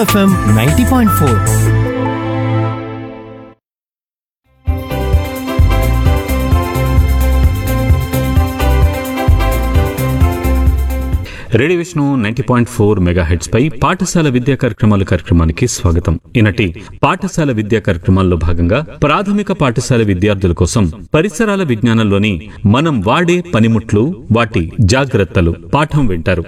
FM ninety point four radio Vishnu ninety point four mega heads పై పాఠశాల విద్యా కార్యక్రమాల కార్యక్రమానికి స్వాగతం ఈనటి పాఠశాల విద్యా కార్యక్రమాల్లో భాగంగా ప్రాథమిక పాఠశాల విద్యార్థుల కోసం పరిసరాల విజ్ఞానంలోని మనం వాడే పనిముట్లు వాటి జాగ్రత్తలు పాఠం వింటారు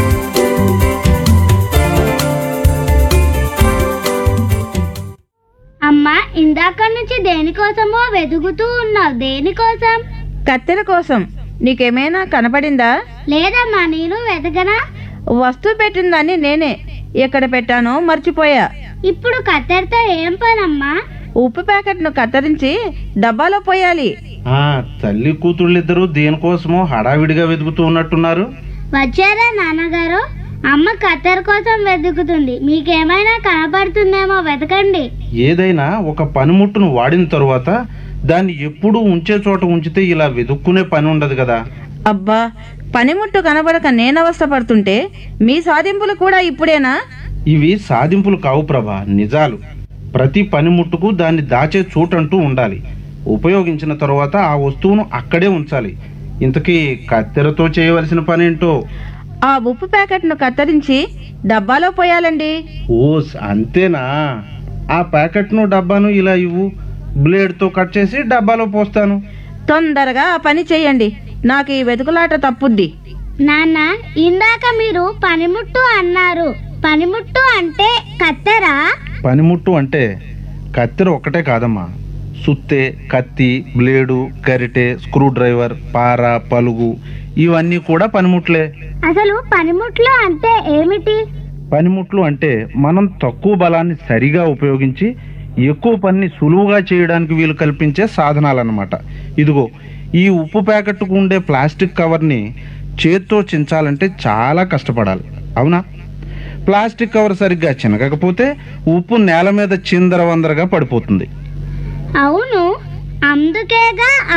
అమ్మా ఇందాక నుంచి దేనికోసమో వెతుకుతూ ఉన్నావు దేనికోసం కత్తెర కోసం నీకేమైనా కనపడిందా లేదమ్మా నేను వెతకనా వస్తువు పెట్టిందాన్ని నేనే ఎక్కడ పెట్టానో మర్చిపోయా ఇప్పుడు కత్తెరతో ఏం పనమ్మా ఉప్పు ప్యాకెట్ను కత్తిరించి డబ్బాలో పోయాలి ఆ తల్లి కూతుళ్ళిద్దరూ దేనికోసమో హడావిడిగా వెతుకుతూ ఉన్నట్టున్నారు వచ్చారా నాన్నగారు అమ్మ కత్తెర కోసం వెతుకుతుంది మీకేమైనా కనపడుతుందేమో వెతకండి ఏదైనా ఒక పనిముట్టును వాడిన తరువాత దాన్ని ఎప్పుడూ ఉంచే చోట ఉంచితే ఇలా వెతుక్కునే పని ఉండదు కదా అబ్బా పనిముట్టు కనబడక నేనవస్థ పడుతుంటే మీ సాధింపులు కూడా ఇప్పుడేనా ఇవి సాధింపులు కావు ప్రభా నిజాలు ప్రతి పనిముట్టుకు దాన్ని దాచే చోటంటూ ఉండాలి ఉపయోగించిన తరువాత ఆ వస్తువును అక్కడే ఉంచాలి ఇంతకీ కత్తెరతో చేయవలసిన పనేంటో ఆ ఉప్పు ప్యాకెట్ను కత్తిరించి డబ్బాలో పోయాలండి ఓస్ అంతేనా ఆ ప్యాకెట్ను డబ్బాను ఇలా ఇవ్వు బ్లేడ్తో కట్ చేసి డబ్బాలో పోస్తాను తొందరగా ఆ పని చెయ్యండి నాకు ఈ వెతుకులాట తప్పుద్ది నాన్న ఇందాక మీరు పనిముట్టు అన్నారు పనిముట్టు అంటే కత్తెరా పనిముట్టు అంటే కత్తెర ఒక్కటే కాదమ్మా సుత్తె కత్తి బ్లేడు గరిటె స్క్రూ డ్రైవర్ పార పలుగు ఇవన్నీ కూడా పనిముట్లే అసలు పనిముట్లు అంటే ఏమిటి పనిముట్లు అంటే మనం తక్కువ బలాన్ని సరిగా ఉపయోగించి ఎక్కువ పని సులువుగా చేయడానికి వీలు కల్పించే సాధనాలన్నమాట ఇదిగో ఈ ఉప్పు ప్యాకెట్కు ఉండే ప్లాస్టిక్ కవర్ని చేత్తో చించాలంటే చాలా కష్టపడాలి అవునా ప్లాస్టిక్ కవర్ సరిగ్గా చినగకపోతే ఉప్పు నేల మీద చిందరవందరగా పడిపోతుంది అవును అందుకేగా